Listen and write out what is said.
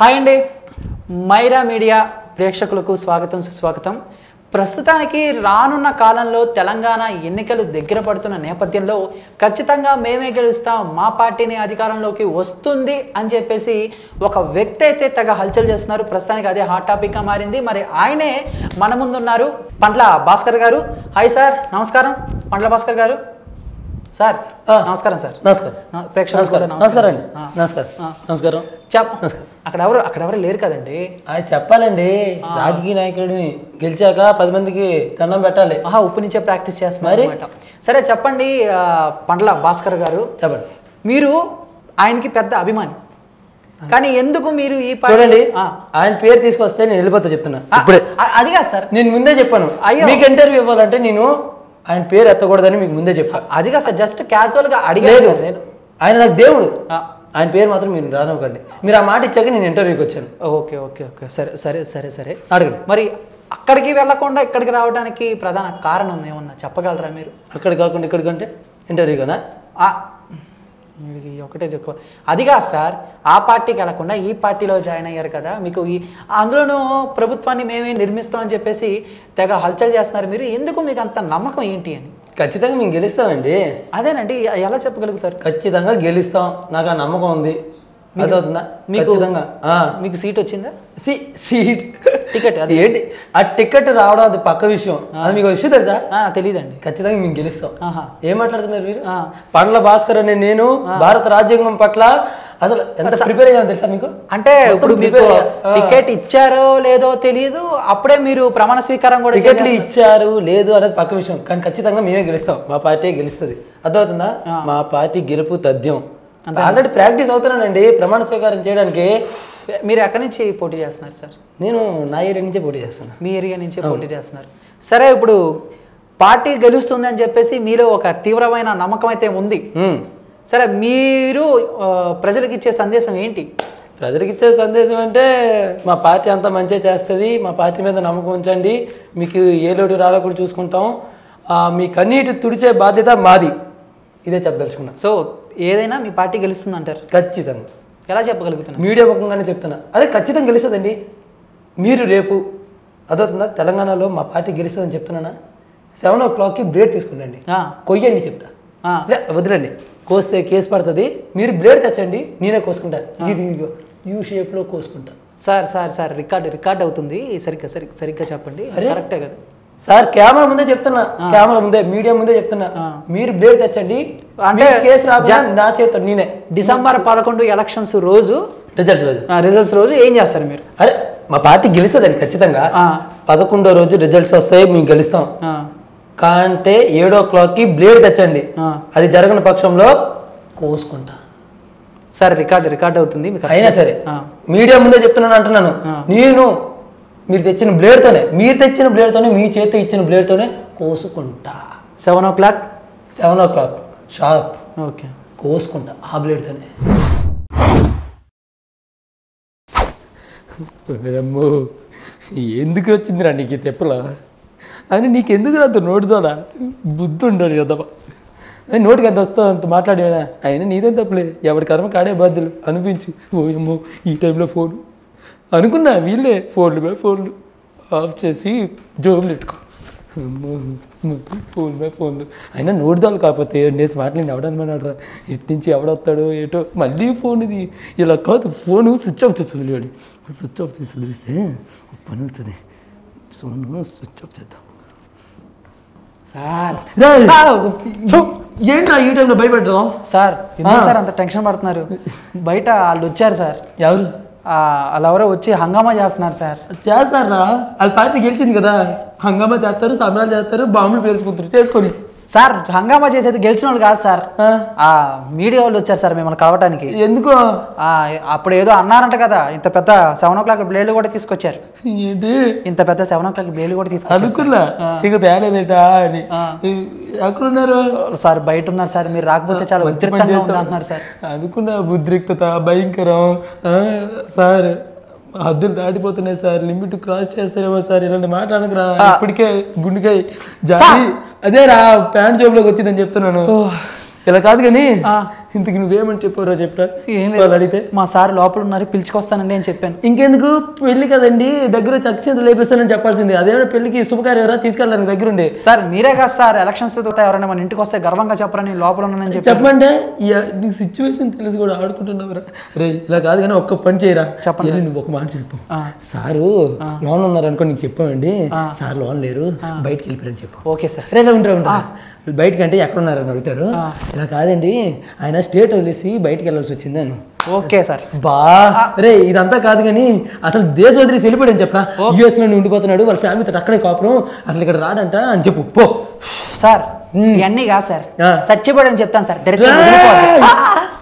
Hi అండి Myra media ప్రేక్షకులకు స్వాగతం సుస్వాగతం ప్రస్తుతానికి రానున్న కాలంలో తెలంగాణ ఎన్నికలు దగ్గర పడుతున్న నేపథ్యంలో ఖచ్చితంగా మేమే గెలుస్తాం మా పార్టీని అధికారంలోకి వస్తుంది అని చెప్పేసి ఒక వ్యక్తి అయితే తెగ హల్చల్ చేస్తున్నారు ప్రస్తుతానికి అదే హాట్ టాపిక్గా మారింది మరి ఆయనే మన ముందున్నారు పండ్ల భాస్కర్ గారు హాయ్ సార్ నమస్కారం పండ్ల భాస్కర్ గారు సార్ ఆ. నమస్కారం సార్ నమస్కారం ఆ, ప్రేక్షకులకు కూడా నమస్కారం నమస్కారం అండి ఆ. నమస్కారం ఆ. నమస్కారం చెప్ అక్కడ ఎవరు అక్కడ ఎవరు లేరు కదండి అది చెప్పాలండి రాజకీయ నాయకుడిని గెలిచాక పది మందికి దండం పెట్టాలి ఆహా ఉప్పు నుంచే ప్రాక్టీస్ చేస్తున్నారు అనమాట సరే చెప్పండి ఆ, పండ్ల భాస్కర్ గారు చెప్పండి మీరు ఆయనకి పెద్ద అభిమాని కానీ ఎందుకు మీరు ఈ పార్టీ- చూడండి ఆ, ఆయన పేరు తీసుకొస్తే నేను వెళ్ళిపోతా చెప్తున్నా ఆ, ఇప్పుడే ఆ, అది కాదు సార్ నేను ముందే చెప్పాను అయ్యో. మీకు ఇంటర్వ్యూ ఇవ్వాలంటే నేను ఆయన పేరు ఎత్తకూడదని మీకు ముందే చెప్పాను అది కాదు సార్ జస్ట్ క్యాజువల్ గా అడిగాను లేదు సార్ నేను ఆయన నాకు దేవుడు ఆ, ఆయన పేరు మాత్రం మీరు రానివ్వకండి మీరు ఆ మాట ఇచ్చాక నేను ఇంటర్వ్యూకి వచ్చాను ఓకే ఓకే ఓకే సరే సరే సరే సరే అడగండి మరి అక్కడికి వెళ్ళకుండా ఇక్కడికి రావడానికి ప్రధాన కారణం ఏమన్నా చెప్పగలరా మీరు అక్కడ కాకుండా ఇక్కడికంటే ఇంటర్వ్యూగానా ఆ, ఇది ఒకటే చెప్పుకో అది కాదు సార్ ఆ పార్టీకి వెళ్లకుండా ఈ పార్టీలో జాయిన్ అయ్యారు కదా మీకు ఈ అందులోనూ ప్రభుత్వాన్ని మేమే నిర్మిస్తామని చెప్పేసి తెగ హల్చల్ చేస్తున్నారు మీరు ఎందుకు మీకు అంత నమ్మకం ఏంటి అని ఖచ్చితంగా మేము గెలుస్తామండి అదేనండి ఎలా చెప్పగలుగుతారు ఖచ్చితంగా గెలుస్తాం నాకు ఆ నమ్మకం ఉంది అదవుతుందా మీకు- ఖచ్చితంగా ఆ. మీకు సీట్ వచ్చిందా సి సీట్ టికెట్ అది ఏంటి ఆ టికెట్ రావడం అది పక్క విషయం అది మీకు విషయం తెలుసా ఆ, తెలీదండి ఖచ్చితంగా మేము గెలుస్తాం ఆహా ఏం మాట్లాడుతున్నారు మీరు ఆ. పండ్ల భాస్కర్ అనే నేను భారత రాజ్యాంగం పట్ల అసలు ఎంత ప్రిపేర్ అయ్యాను తెలుసా మీకు అంటే ఇప్పుడు మీకు prepare అయ్యా. ఆ. టికెట్ ఇచ్చారో లేదో తెలియదు అప్పుడే మీరు ప్రమాణ స్వీకారం కూడా టికెట్లు చేసేస్తారు. ఇచ్చారు లేదు అనేది పక్క విషయం కానీ ఖచ్చితంగా మేమే గెలుస్తాం మా పార్టీ గెలుస్తుంది అర్థమవుతుందా మా పార్టీ గెలుపు తథ్యం ఆల్రెడీ ప్రాక్టీస్ అవుతున్నానండి ప్రమాణ స్వీకారం చేయడానికి మీరు ఎక్కడి నుంచి పోటీ చేస్తున్నారు సార్ నేను నా ఏరియా నుంచే పోటీ చేస్తాను మీ ఏరియా నుంచే పోటీ చేస్తున్నారు సరే ఇప్పుడు పార్టీ గెలుస్తుంది అని చెప్పేసి మీలో ఒక తీవ్రమైన నమ్మకం అయితే ఉంది హ్మ్. సరే మీరు ఆ, ప్రజలకు ఇచ్చే సందేశం ఏంటి ప్రజలకు ఇచ్చే సందేశం అంటే మా పార్టీ అంతా మంచిగా చేస్తుంది మా పార్టీ మీద నమ్మకం ఉంచండి మీకు ఏ లోటు రాలేకుండా చూసుకుంటాం ఆ, మీ కన్నీటి తుడిచే బాధ్యత మాది ఇదే చెప్పదలుచుకున్నా సో ఏదైనా మీ పార్టీ గెలుస్తుంది అంటారు ఖచ్చితంగా ఎలా చెప్పగలుగుతున్నారు మీడియా ముఖంగానే చెప్తున్నా అదే ఖచ్చితంగా గెలుస్తుందండి మీరు రేపు అదవుతుందా తెలంగాణలో మా పార్టీ గెలుస్తుందని చెప్తున్నానా సెవెన్ ఓ క్లాక్కి బ్లేడ్ తీసుకురండి ఆ, కొయ్యండి చెప్తా ఆ, లే వదిలేండి కోస్తే కేసు పడుతుంది మీరు బ్లేడ్ తెచ్చండి నేనే కోసుకుంటాను ఇది ఇదిగో యూ షేప్లో కోసుకుంటా sir sir sir record record అవుతుంది సరిగ్గా సరిగ్గా సరిగ్గా చెప్పండి కరెక్టే కదా సార్ కెమెరా ముందే చెప్తున్నా కెమెరా ముందే మీడియా ముందే చెప్తున్నా ఆ. మీరు బ్లేడ్ తెచ్చండి అంటే అంటే కేసు రాబోయే నా చేత నేనే డిసెంబర్ పదకొండు ఎలక్షన్స్ రోజు రిజల్ట్స్ రోజు రిజల్ట్స్ రోజు ఏం చేస్తారు మీరు అరే మా పార్టీ గెలుస్తుందండి ఖచ్చితంగా ఆ, పదకొండో రోజు రిజల్ట్స్ వస్తాయి మేము గెలుస్తాం ఆ, కాంటే ఏడో క్లాక్కి బ్లేడ్ తెచ్చండి ఆ. అది జరగని పక్షంలో కోసుకుంటా సార్ రికార్డ్ రికార్డ్ అవుతుంది మీకు అయినా సరే ఆ, మీడియా ముందే చెప్తున్నాను అంటున్నాను ఆ. నేను మీరు తెచ్చిన బ్లేడ్తోనే మీరు తెచ్చిన బ్లేడ్తోనే మీ చేత ఇచ్చిన బ్లేడ్తోనే కోసుకుంటా seven o'clock seven o'clock sharp okay కోసుకుంటా ఆ బ్లేడ్తోనే అమ్మో ఎందుకు వచ్చిందిరా నీకు ఈ తెప్పలా అని నీకు ఎందుకు అంత నోటితోనా బుద్ధి ఉండడు కదమ్మా అని నోటికి ఎంత వస్తుందో అంత మాట్లాడేనా అయినా నీదేం తప్పలే ఎవరి కర్మ కాడే బాధ్యులు అనిపించు ఓ అమ్మో ఈ టైంలో ఫోన్ అనుకున్నా వీళ్ళే ఫోన్లు మీద ఫోన్లు ఆఫ్ చేసి జోబులు పెట్టుకో అమ్మో అమ్మో, ఫోన్ మీద ఫోన్లు అయినా నోటిదాలు కాకపోతే నేసి మాటలు ఎవడనమన్నాడు ఇటు నుంచి ఎవడొస్తాడో ఏటో మళ్ళీ ఫోన్ ఇది ఇలా కాదు ఫోన్ స్విచ్ ఆఫ్ చేసి వదిలేవాడు స్విచ్ ఆఫ్ చేసి వదిలేస్తే ఒక పని అవుతుంది ఫోన్ స్విచ్ ఆఫ్ చేద్దాం సార్ ఏంట్రా ఈ టైంలో భయపెట్టడం సార్ ఎందుకు సార్ అంత టెన్షన్ పడుతున్నారు బయట వాళ్ళు వచ్చారు సార్ ఎవరు ఆ, వాళ్ళు ఎవరో వచ్చి హంగామా చేస్తున్నారు సార్ చేస్తారా వాళ్ళ పార్టీ గెలిచింది కదా హంగామా చేస్తారు సంబరాలు చేస్తారు బాంబులు పేల్చుకుంటారు చేసుకొని సార్ హంగామా చేసేది గెలిచిన వాళ్ళు కాదు సార్ ఆ, ఆ మీడియా వాళ్ళు వచ్చారు సార్ మిమ్మల్ని కలవటానికి ఎందుకో ఆ, అప్పుడు ఏదో అన్నారంట కదా ఇంత పెద్ద సెవెన్ ఓ క్లాక్ బ్లేడ్లు కూడా తీసుకొచ్చారు ఏంటి ఇంత పెద్ద సెవెన్ ఓ క్లాక్ బ్లేడ్లు కూడా తీసుకొచ్చారు అనుకున్నా ఇక తేలేదేటా అని ఆ. ఎక్కడున్నారు సార్ బయట ఉన్నారు సార్ మీరు రాకపోతే చాలా ఉద్రిక్తంగా ఉంది అంటున్నారు సార్ అనుకున్న ఉద్రిక్తత భయంకరం ఆ, సార్ హద్దులు దాటిపోతున్నాయి సార్ లిమిట్ క్రాస్ చేస్తారేమో సార్ ఇలాంటి మాట అనకురా ఇప్పటికే గుండెకాయ జారి అదే రా ప్యాంట్ జోబులోకి వచ్చిందని చెప్తున్నాను ఇలా కాదు కానీ ఆ. ఇంతకు నువ్వేమని చెప్పారో చెప్పరా ఏం వాళ్ళు లేదు అడిగితే మా సార్ లోపల ఉన్నారు పిలుచుకొస్తానండి అని చెప్పాను ఇంకెందుకు పెళ్లి కదండి దగ్గర చచ్చింత లేపిస్తానని చెప్పాల్సింది అదేమైనా పెళ్లికి శుభకార్యం ఎవరా తీసుకెళ్ళడానికి దగ్గరుండి సార్ మీరే కాదు సార్ ఎలక్షన్స్ తర్వాత ఎవరైనా మన ఇంటికి వస్తే గర్వంగా చెప్పరని లోపల ఉన్నానని చెప్పాను చెప్పమంటే ఈ- నీకు సిచ్యువేషన్ తెలిసి కూడా ఆడుకుంటున్నావురా రే ఇలా కాదు కానీ ఒక్క పని చేయరా చెప్పండి వెళ్ళి నువ్వు ఒక మాట చెప్పు ఆ. సారు లోన్ ఉన్నారు అనుకో నీకు చెప్పామండి సార్ లోన్ లేరు బయటికి వెళ్ళిపోయారని చెప్పు ఓకే సార్ రే ఇలా ఉంటా ఉంటా బయటకి అంటే ఎక్కడ ఉన్నారని అడుగుతారు ఇలా కాదండి ఆయన స్టేట్ వదిలేసి బయటికి వెళ్ళాల్సి వచ్చింది అని ఓకే సార్ బా రే ఇదంతా కాదు కానీ అసలు దేశం వదిలేసి వెళ్ళిపోయాడని చెప్పరా యూఎస్ లో ఉండిపోతున్నాడు వాళ్ళ ఫ్యామిలీతో అక్కడే కాపురం అసలు ఇక్కడ రాడంట అని చెప్పు పో సార్ ఇవన్నీ కాదు సార్ ఆ. సచ్చిపడని చెప్తాను సార్ దరిద్రం వదిలిపోద్ది.